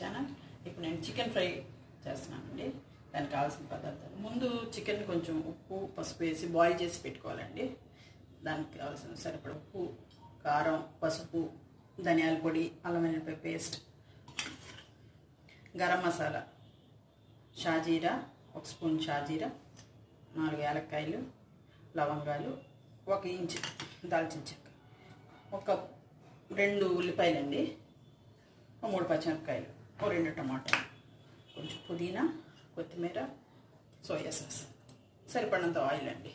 Channel ఇప్పుడు నేను chicken fry చేస్తున్నానండి దానికి కావాల్సిన పదార్థాలు ముందు చికెన్ కొంచెం ఉప్పు పసుపు వేసి బాయిల్ చేసి పెట్టుకోవాలండి దానికి కావాల్సిన సరిపడ ఉప్పు కారం పసుపు ధనియాల పొడి అల్లం వెల్లుల్లిపాయ పేస్ట్ గరం మసాలా షాజీరా ఒక స్పూన్ షాజీరా నాలుగు యాలక్కాయలు లవంగాలు ఒక ఇంచు దాల్చిన చెక్క ఒక రెండు ఉల్లిపాయలండి ఒక మూడు పచ్చిమిరపకాయలు ఒక రెండు టమాటాలు కొంచెం పుదీనా కొత్తిమీర సోయా సాస్ సరిపడినంత ఆయిల్ అండి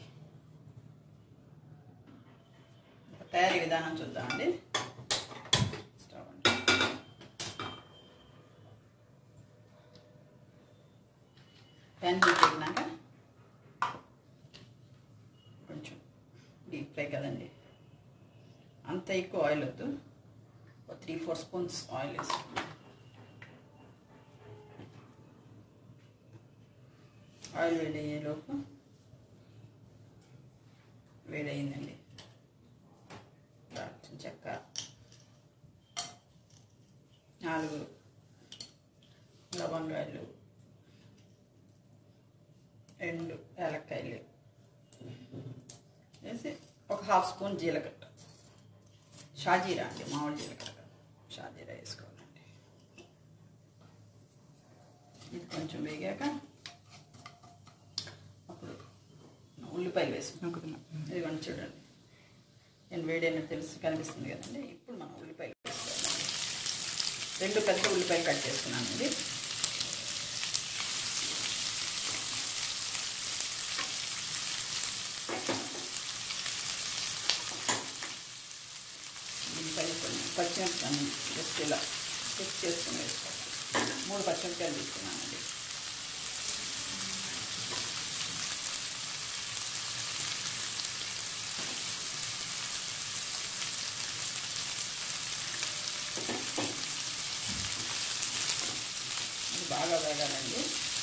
తయారీ విధానం చూద్దామండి స్టవ్ అండి ప్యాన్ హీట్ అయినాక కొంచెం డీప్ ఫ్రై కదండి అంత ఎక్కువ ఆయిల్ వద్దు ఒక త్రీ ఫోర్ స్పూన్స్ ఆయిల్ వేసుకుందాం ఆయిల్ వేడయ్యేలోపు వేడయిందండి దాల్చిన చెక్క నాలుగు లవంగాలు రెండు ఏలక్కాయలు వేసి ఒక హాఫ్ స్పూన్ జీలకర్ర షాజీరా అండి మామూలు జీలకర్ర కాదు. షాజీరా వేసుకోవాలండి ఇది కొంచెం వేగాక అప్పుడు ఉల్లిపాయలు వేసుకున్నాం ఇది కొంచెం చూడండి నేను వేడైనా తెలుసు కనిపిస్తుంది కదండి ఇప్పుడు మనం ఉల్లిపాయలు వేసుకోవాలి రెండు పెద్ద ఉల్లిపాయలు కట్ చేసుకున్నానండి ఉల్లిపాయలు కొన్ని పచ్చిమిరపకాయలు జస్ట్ ఇలా మిక్స్ చేసుకుని వేసుకోవాలి మూడు పచ్చిమిరపకాయలు తీసుకున్నానండి ఇది బాగా వేగాలండి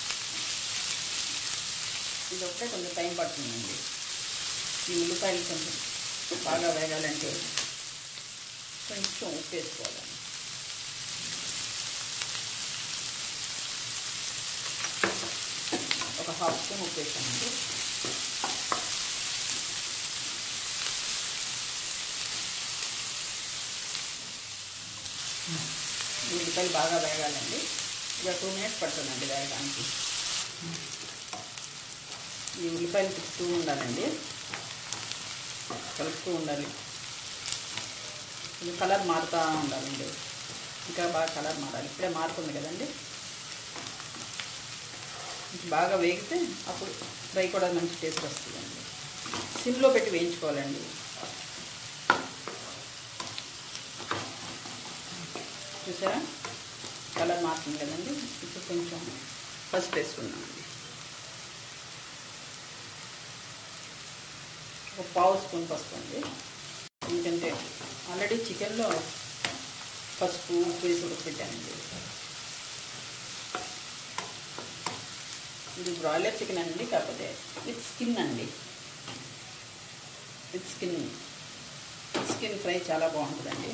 ఇది ఒకటే కొంచెం టైం పడుతుందండి ఈ ఉల్లిపాయలు కొంచెం బాగా వేగాలంటే కొంచెం ఉప్పు వేసుకోవాలండి ఒక హాఫ్ స్పూన్ ఉప్పు వేసానండి ఉల్లిపాయలు బాగా వేగాలండి ఇక టూ మినిట్స్ పడుతుందండి వేగడానికి ఈ ఉల్లిపాయలు తిప్పుతూ ఉండాలండి కలుపుతూ ఉండాలి ఇది కలర్ మారుతూ ఉండాలండి ఇంకా బాగా కలర్ మారాలి ఇప్పుడే మారుతుంది కదండి ఇది బాగా వేగితే అప్పుడు ఫ్రై కూడా మంచి టేస్ట్ వస్తుందండి సిమ్లో పెట్టి వేయించుకోవాలండి చూసారా కలర్ మారుతుంది కదండి ఇప్పుడు కొంచెం పసుపు వేసుకుందామండి ఒక పావు స్పూన్ పసుపు అండి ఎందుకంటే ఆల్రెడీ చికెన్లో పసుపు ఉప్పు వేసి ఉడకపెట్టానండి ఇది బ్రాయిలర్ చికెన్ అండి కాకపోతే విత్ స్కిన్ అండి విత్ స్కిన్ స్కిన్ ఫ్రై చాలా బాగుంటుందండి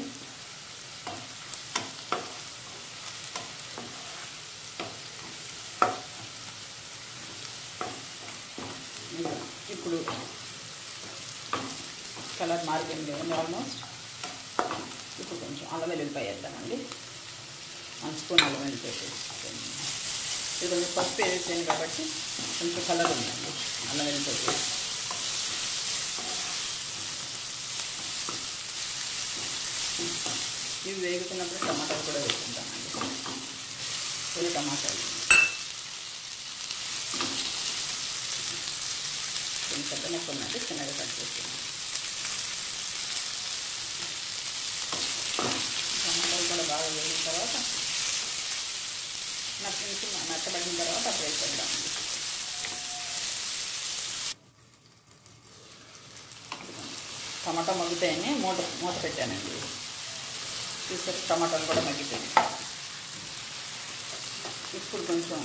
ఇదిగో ఇప్పుడు కలర్ మారిపోయింది కదండి ఆల్మోస్ట్ ఇప్పుడు కొంచెం అల్లం వెల్లుల్లిపాయ వేద్దామండి వన్ స్పూన్ అల్లం వెల్లుల్లిపాయ వేసుకోండి ఇది కొంచెం పసుపు వేసాను కాబట్టి కొంచెం కలర్ ఉందండి అల్లం వెల్లుల్లిపాయ పేస్ట్ ఇవి వేగుతున్నప్పుడు టమాటాలు కూడా వేసుకుంటామండి కొన్ని టమాటాలు కొంచెం పెద్ద ముక్క ఉందండి చిన్నగా కట్ చేసుకున్నాం టమాటాలు కూడా బాగా వేగిన తర్వాత నచ్చ నచ్చబడిన తర్వాత అప్పుడు వేసేద్దామండి టమాటా మగ్గుతాయని మూత మూత పెట్టానండి చూసారు టమాటాలు కూడా మగ్గిపోయాయి ఇప్పుడు కొంచెం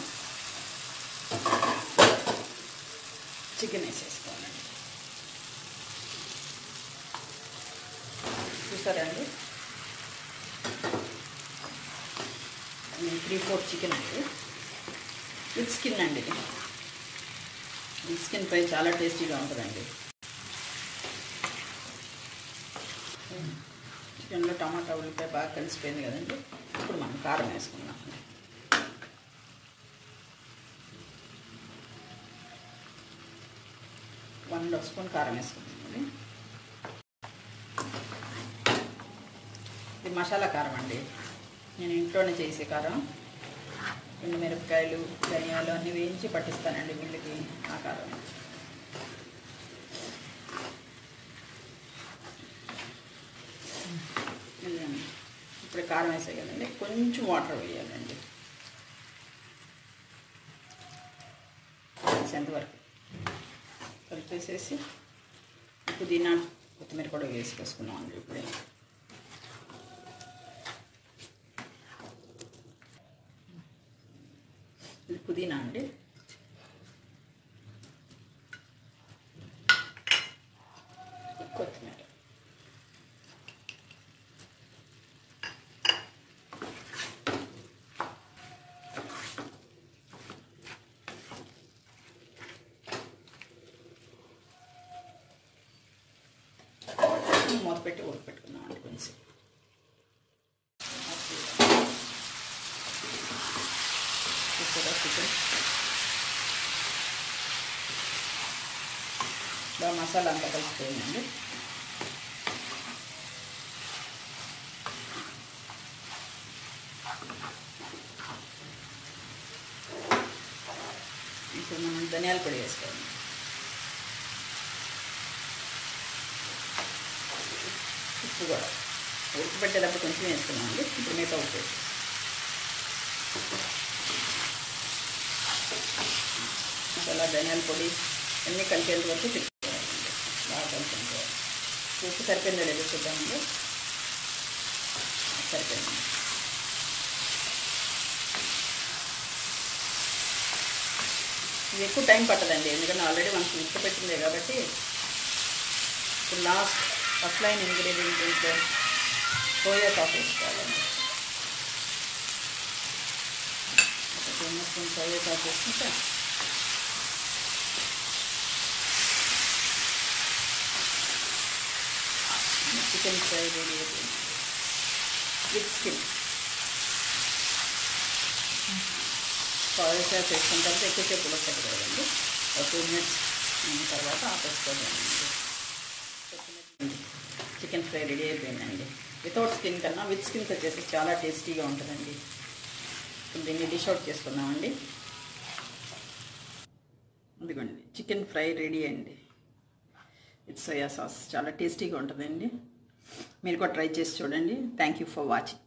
చికెన్ వేసేసుకోవాలండి చూసారండి నేను త్రీ ఫోర్ చికెన్ అండి విత్ స్కిన్ అండి ఇది ఈ స్కిన్ ఫ్రై చాలా టేస్టీగా ఉంటుందండి చికెన్లో టమాటా ఉల్లిపాయ బాగా కలిసిపోయింది కదండి ఇప్పుడు మనం కారం వేసుకుందాం వన్ స్పూన్ కారం వేసుకుందామండి ఇది మసాలా కారం అండి నేను ఇంట్లోనే చేసే కారం ఎండు మిరపకాయలు ధనియాలు అన్నీ వేయించి పట్టిస్తానండి వీళ్ళకి ఆ కారం ఇదిగోండి. ఇప్పుడు కారం వేసాయి కదండి కొంచెం వాటర్ వేయాలండి ఎంతవరకు కలిపేసేసి పుదీనా కొత్తిమీర కూడా వేసుకొసుకున్నాం అండి ఇప్పుడే ఇది పుదీనా అండి కొత్తిమీర మూత పెట్టి ఉడకపెట్టుకున్నాం అండి కొంచెం చూసారా చికెన్ బాగా మసాలా అంతా కలిసిపోయిందండి ఇప్పుడు మనం ధనియాల పొడి వేసుకోవాలి ఉప్పు కూడా ఉప్పు పెట్టేటప్పుడు కొంచెం వేసుకున్నాం అండి ఇప్పుడు మిగతా ఉప్పు వేసి మసాలా ధనియాల పొడి అన్నీ కలిపేంత వరకు తిప్పుకోవాలండి బాగా కలుపుకోవాలి ఉప్పు సరిపోయిందో లేదో చూద్దామండి సరిపోయింది ఇది ఎక్కువ టైం పట్టదండి ఎందుకంటే ఆల్రెడీ మనకు ఉప్పు పెట్టిందే కాబట్టి ఇప్పుడు లాస్ట్ ఫస్ట్ లైన్ ఇంగ్రీడియంట్ ఇంట్లో సోయా సాస్ వేసుకోవాలండి ఒక చిన్న స్పూన్ సోయా సాస్ వేసుకుంటే చికెన్ ఫ్రై రెడీ అయిపోయింది విత్ స్కిన్ సోయా సాస్ వేసుకున్న తర్వాత ఎక్కువసేపు ఉడకదు కదండి ఒక టూ మినిట్స్ అయిన తర్వాత ఆపేసుకోవాలండి చికెన్ ఫ్రై రెడీ అయిపోయిందండి వితౌట్ స్కిన్ కన్నా విత్ స్కిన్ వచ్చేసి చాలా టేస్టీగా ఉంటుందండి ఇప్పుడు దీన్ని డిష్ అవుట్ చేసుకుందామండి ఇదిగోండి చికెన్ ఫ్రై రెడీ అండి విత్ సోయా సాస్ చాలా టేస్టీగా ఉంటుందండి మీరు కూడా ట్రై చేసి చూడండి థ్యాంక్ యూ ఫర్ వాచింగ్